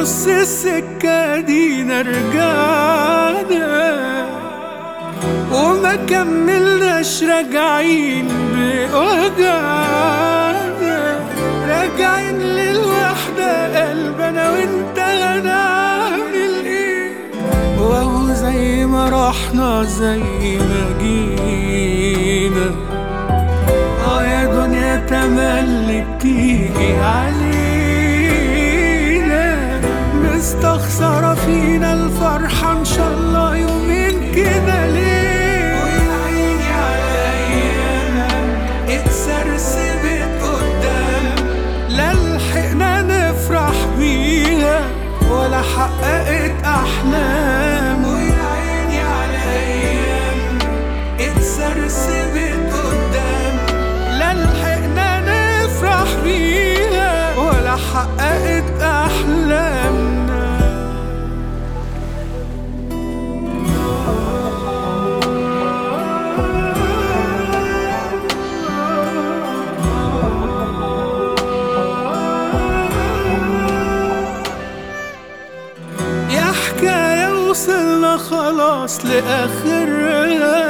نص السكة دينا رجعنا وما كملناش راجعين بوجعنا راجعين للوحدة قلبنا وانت هنعمل ايه وهو زي ما رحنا زي ما جينا اه يا دنيا تملي بتيجي علينا مستخسرة فينا الفرحة ان شاء الله يومين كده ليه ويا عيني على ايامنا اتسرسبت قدام لا لحقنا نفرح بيها ولا حققت احلام ويا عيني على ايام اتسرسبت قدام لا لحقنا نفرح بيها ولا حققت احلامنا يا حكاية وصلنا خلاص لآخرها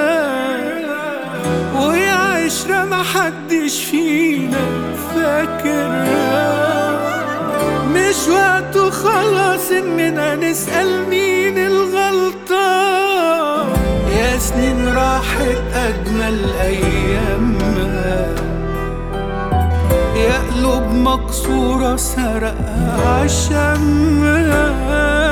ويا عشرة محدش فينا فاكرها مش وقته خلاص اننا نسأل مين الغلطان يا سنين راحت أجمل أيامها يا قلوب مكسورة سرقها عشمها